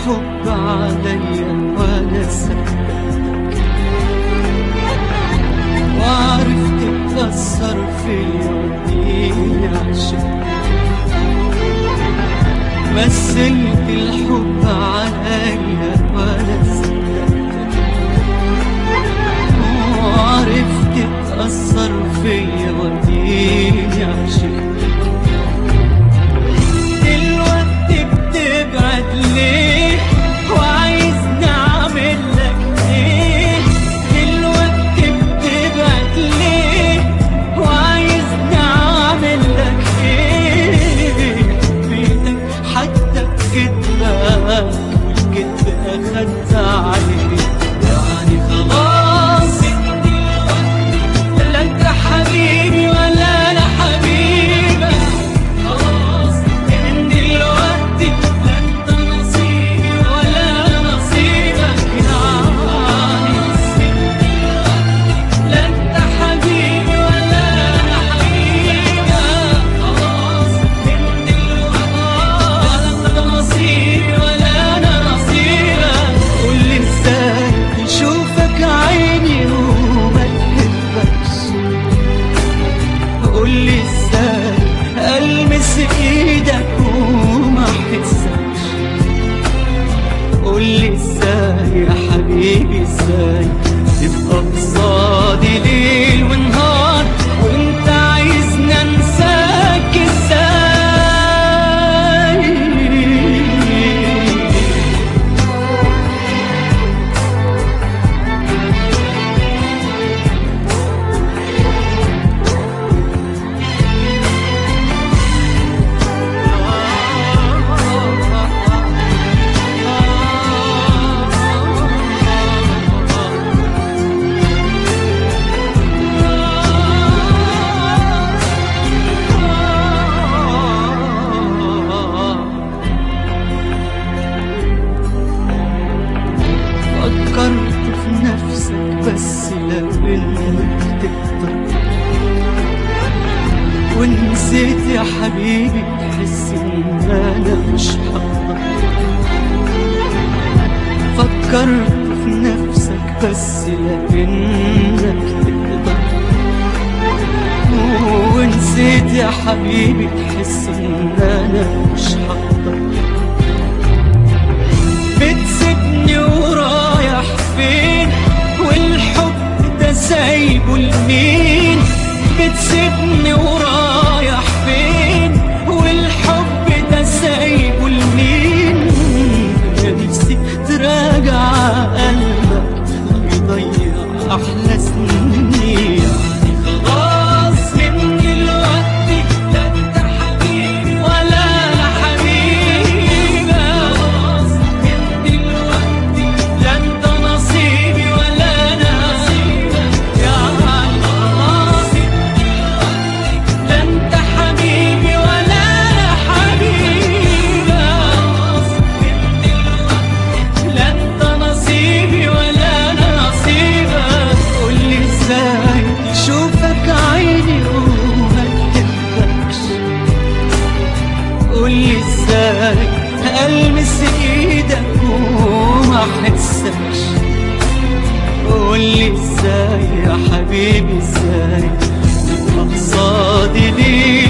الحب عليا ولا صدقتك وعرفت تأثر فيا وديني عشقتك مثلت الحب عليا ولا صدقتك وعرفت تأثر فيا وديني عشقتك دلوقتي بتبعد ليه وعايزني اعمل لك ايه دلوقتي بتبعد ليه وعايزني اعمل لك ايه بيدك حتى بكتبك والكتب اخدت عليه يعني خلاص لا انت حبيبي ولا انا حبيبك خلاص من دلوقتي لا انت نصيبي ولا انا نصيبك يعني لا انت حبيبي ولا انا حبيبك خلاص من دلوقتي لا انت نصيبي ولا انا نصيبك قول لي ازاي تشوفك عيني وما تحبكش قول لي ازاي المس ايدك وما احسكش قول لي ازاي يا حبيبي ازاي تبقى قصادي ليل ونهار وانت عايزني انساك ازاي فكرت في نفسك بس لو انك تقدر ونسيت يا حبيبي تحس ان انا مش هقدر فكرت في نفسك بس لانك تقدر ونسيت يا حبيبي تحس ان انا مش هقدر بتسيبني ورايح فين والحب ده سايبه لمين بتسيبني ورايح فين والحب ده سايبه لمين يا نفسي تراجع قلبك يضيع احلى سنين يعني خلاص من دلوقتي لا انت حبيبي ولا انا حبيبك خلاص من دلوقتي لا انت نصيبي ولا انا نصيبك يعني خلاص لا انت حبيبي ولا انا حبيبك خلاص من دلوقتي لا انت نصيبي ولا انا نصيبك قول لي ازاي تشوفك عيني وما تحبكش قول لي ازاي المس ايدك وما احسكش قول لي ازاي يا حبيبي ازاي تبقى قصادي ليه